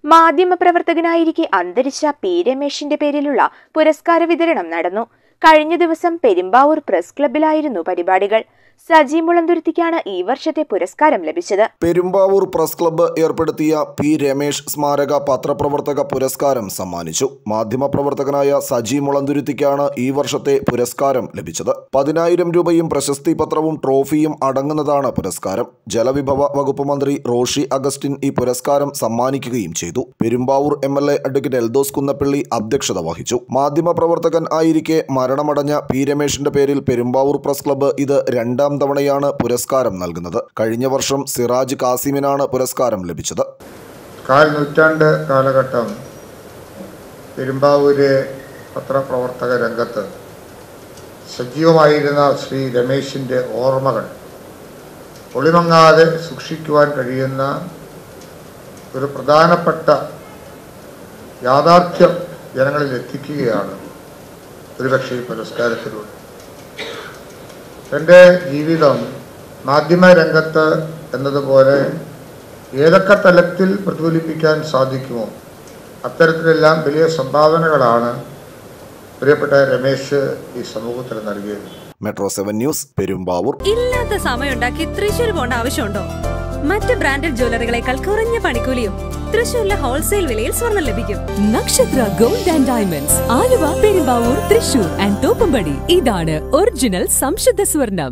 മാധ്യമപ്രവർത്തകനായിരിക്കെ അന്തരിച്ച പി രമേശിന്റെ പേരിലുള്ള പുരസ്കാര വിതരണം നടന്നു കഴിഞ്ഞ ദിവസം പെരുമ്പാവൂർ പ്രസ് ക്ലബ്ബിലായിരുന്നു പരിപാടികൾ സജി മുളന്തുരുത്തിക്കാണ് ഈ വർഷത്തെ പുരസ്കാരം ലഭിച്ചത് പെരുമ്പാവൂർ പ്രസ് ക്ലബ്ബ് ഏർപ്പെടുത്തിയ പി രമേശ് സ്മാരക പത്രപ്രവർത്തക പുരസ്കാരം സമ്മാനിച്ചു മാധ്യമപ്രവർത്തകനായ സജി മുളന്തുരുത്തിക്കാണ് ഈ വർഷത്തെ പുരസ്കാരം ലഭിച്ചത് പതിനായിരം രൂപയും പ്രശസ്തി പത്രവും ട്രോഫിയും അടങ്ങുന്നതാണ് പുരസ്കാരം ജലവിഭവ വകുപ്പ് മന്ത്രി റോഷി അഗസ്റ്റിൻ ഈ പുരസ്കാരം സമ്മാനിക്കുകയും ചെയ്തു Perumbavoor M L A advocate Eldhose Kunnappilly അധ്യക്ഷത വഹിച്ചു മാധ്യമപ്രവർത്തകൻ ആയിരിക്കെ മരണമടഞ്ഞ പി രമേശിന്റെ പേരിൽ പെരുമ്പാവൂർ പ്രസ് ക്ലബ്ബ് ഇത് രണ്ടാം തവണയാണ് പുരസ്കാരം നൽകുന്നത് കഴിഞ്ഞ വർഷം സിറാജ് കാസിമിനാണ് പുരസ്കാരം ലഭിച്ചത് കാൽ നൂറ്റാണ്ട് കാലഘട്ടം പെരുമ്പാവൂര് പത്രപ്രവർത്തക രംഗത്ത് സജീവമായിരുന്ന ശ്രീ രമേശിൻ്റെ ഓർമ്മകൾ ഒളിമങ്ങാതെ സൂക്ഷിക്കുവാൻ കഴിയുന്ന ഒരു പ്രധാനപ്പെട്ട യാഥാർത്ഥ്യം ജനങ്ങളിൽ എത്തിക്കുകയാണ് ഒരുപക്ഷെ ഈ പുരസ്കാരത്തിലൂടെ എൻ്റെ ജീവിതം മാധ്യമ രംഗത്ത് എന്നതുപോലെ ഏതൊക്കെ തലത്തിൽ പ്രതിഫലിപ്പിക്കാൻ സാധിക്കുമോ അത്തരത്തിലെല്ലാം വലിയ സംഭാവനകളാണ് പ്രിയപ്പെട്ട രമേശ് ഈ സമൂഹത്തിന് നൽകിയത് മെട്രോ സെവൻ ന്യൂസ് പെരുമ്പാവൂർ ഇല്ലാത്ത സമയമുണ്ടാക്കി തൃശ്ശൂർ പോകേണ്ട ആവശ്യമുണ്ടോ മറ്റ് ബ്രാൻഡഡ് ജ്വല്ലറികളെക്കാൾ കുറഞ്ഞ പണിക്കൂലിയും തൃശ്ശൂരിലെ ഹോൾസെയിൽ വിലയിൽ സ്വർണം ലഭിക്കും Nakshatra gold and diamonds Aluva Perumbavoor Thrissur and Thoppumpady ഇതാണ് ഒറിജിനൽ സംശുദ്ധ സ്വർണം